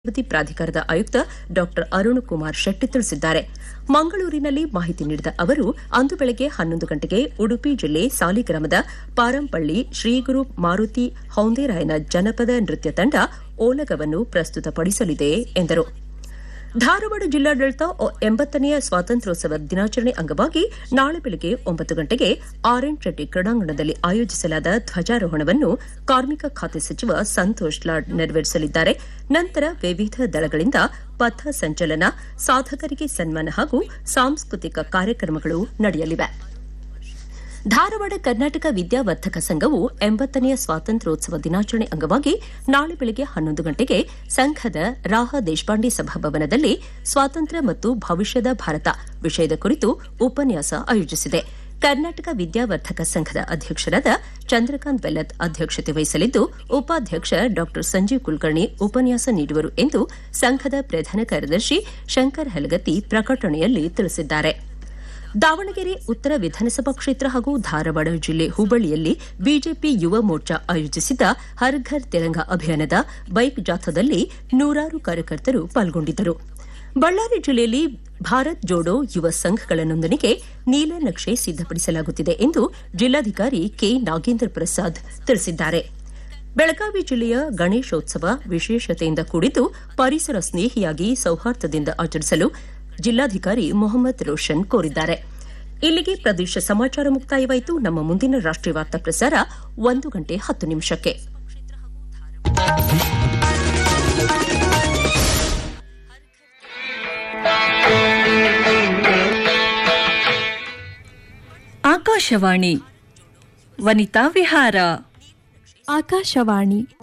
ಅಭಿವೃದ್ಧಿ ಪ್ರಾಧಿಕಾರದ ಆಯುಕ್ತ ಡಾ ಅರುಣ್ ಕುಮಾರ್ ಶೆಟ್ಟಿ ತಿಳಿಸಿದ್ದಾರೆ ಮಂಗಳೂರಿನಲ್ಲಿ ಮಾಹಿತಿ ನೀಡಿದ ಅವರು ಅಂದು ಬೆಳಗ್ಗೆ ಹನ್ನೊಂದು ಗಂಟೆಗೆ ಉಡುಪಿ ಜಿಲ್ಲೆ ಸಾಲಿಗ್ರಾಮದ ಪಾರಂಪಳ್ಳಿ ಶ್ರೀಗುರು ಮಾರುತಿ ಹೌಂದೇರಾಯನ ಜನಪದ ನೃತ್ಯ ತಂಡ ಓಲಗವನ್ನು ಪ್ರಸ್ತುತಪಡಿಸಲಿದೆ ಎಂದರು ಧಾರವಾಡ ಜಿಲ್ಲಾಡಳಿತ ಎಂಬತ್ತನೆಯ ಸ್ವಾತಂತ್ರ್ಯೋತ್ಸವ ದಿನಾಚರಣೆ ಅಂಗವಾಗಿ ನಾಳೆ ಬೆಳಗ್ಗೆ ಒಂಬತ್ತು ಗಂಟೆಗೆ ಆರ್ಎನ್ ಶೆಟ್ಟಿ ಕ್ರೀಡಾಂಗಣದಲ್ಲಿ ಆಯೋಜಿಸಲಾದ ಧ್ವಜಾರೋಹಣವನ್ನು ಕಾರ್ಮಿಕ ಖಾತೆ ಸಚಿವ ಸಂತೋಷ್ ಲಾಡ್ ನೆರವೇರಿಸಲಿದ್ದಾರೆ ನಂತರ ವಿವಿಧ ದಳಗಳಿಂದ ಪಥ ಸಂಚಲನ ಸಾಧಕರಿಗೆ ಸನ್ಮಾನ ಹಾಗೂ ಸಾಂಸ್ಕೃತಿಕ ಕಾರ್ಯಕ್ರಮಗಳು ನಡೆಯಲಿವೆ ಧಾರವಾಡ ಕರ್ನಾಟಕ ವಿದ್ಯಾವರ್ಧಕ ಸಂಘವು ಎಂಬತ್ತನೆಯ ಸ್ವಾತಂತ್ರ್ಯೋತ್ಸವ ದಿನಾಚರಣೆ ಅಂಗವಾಗಿ ನಾಳೆ ಬೆಳಗ್ಗೆ ಹನ್ನೊಂದು ಗಂಟೆಗೆ ಸಂಘದ ರಾಹ ದೇಶಪಾಂಡೆ ಸಭಾಭವನದಲ್ಲಿ ಸ್ವಾತಂತ್ರ್ಯ ಮತ್ತು ಭವಿಷ್ಯದ ಭಾರತ ವಿಷಯದ ಕುರಿತು ಉಪನ್ಯಾಸ ಆಯೋಜಿಸಿದೆ ಕರ್ನಾಟಕ ವಿದ್ಯಾವರ್ಧಕ ಸಂಘದ ಅಧ್ಯಕ್ಷರಾದ ಚಂದ್ರಕಾಂತ್ ಬೆಲ್ಲತ್ ಅಧ್ಯಕ್ಷತೆ ವಹಿಸಲಿದ್ದು ಉಪಾಧ್ಯಕ್ಷ ಡಾ ಸಂಜೀವ್ ಕುಲಕರ್ಣಿ ಉಪನ್ಯಾಸ ನೀಡುವರು ಎಂದು ಸಂಘದ ಪ್ರಧಾನ ಕಾರ್ಯದರ್ಶಿ ಶಂಕರ್ ಹಲಗತ್ತಿ ಪ್ರಕಟಣೆಯಲ್ಲಿ ತಿಳಿಸಿದ್ದಾರೆ ದಾವಣಗೆರೆ ಉತ್ತರ ವಿಧಾನಸಭಾ ಕ್ಷೇತ್ರ ಹಾಗೂ ಧಾರವಾಡ ಜಿಲ್ಲೆ ಹುಬ್ಬಳ್ಳಿಯಲ್ಲಿ ಬಿಜೆಪಿ ಯುವ ಮೋರ್ಚಾ ಆಯೋಜಿಸಿದ್ದ ಹರ್ ಘರ್ ತಿರಂಗ ಅಭಿಯಾನದ ಬೈಕ್ ಜಾಥಾದಲ್ಲಿ ನೂರಾರು ಕಾರ್ಯಕರ್ತರು ಪಾಲ್ಗೊಂಡಿದ್ದರು ಬಳ್ಳಾರಿ ಜಿಲ್ಲೆಯಲ್ಲಿ ಭಾರತ್ ಜೋಡೋ ಯುವ ಸಂಘಗಳ ನೋಂದಣಿಗೆ ನೀಲನಕ್ಷೆ ಸಿದ್ದಪಡಿಸಲಾಗುತ್ತಿದೆ ಎಂದು ಜಿಲ್ಲಾಧಿಕಾರಿ ಕೆ ನಾಗೇಂದ್ರ ಪ್ರಸಾದ್ ತಿಳಿಸಿದ್ದಾರೆ ಬೆಳಗಾವಿ ಜಿಲ್ಲೆಯ ಗಣೇಶೋತ್ಸವ ವಿಶೇಷತೆಯಿಂದ ಕೂಡಿದ್ದು ಪರಿಸರ ಸ್ನೇಹಿಯಾಗಿ ಸೌಹಾರ್ದದಿಂದ ಆಚರಿಸಲು ಜಿಲ್ಲಾಧಿಕಾರಿ ಮೊಹಮ್ಮದ್ ರೋಷನ್ ಕೋರಿದ್ದಾರೆ ಇಲ್ಲಿಗೆ ಪ್ರದೇಶ ಸಮಾಚಾರ ಮುಕ್ತಾಯವಾಯಿತು ನಮ್ಮ ಮುಂದಿನ ರಾಷ್ಟೀಯ ವಾರ್ತಾ ಪ್ರಸಾರ ಒಂದು ಗಂಟೆ ಹತ್ತು ನಿಮಿಷಕ್ಕೆ ಆಕಾಶವಾಣಿ ವನಿತಾ ವಿಹಾರ ಆಕಾಶವಾಣಿ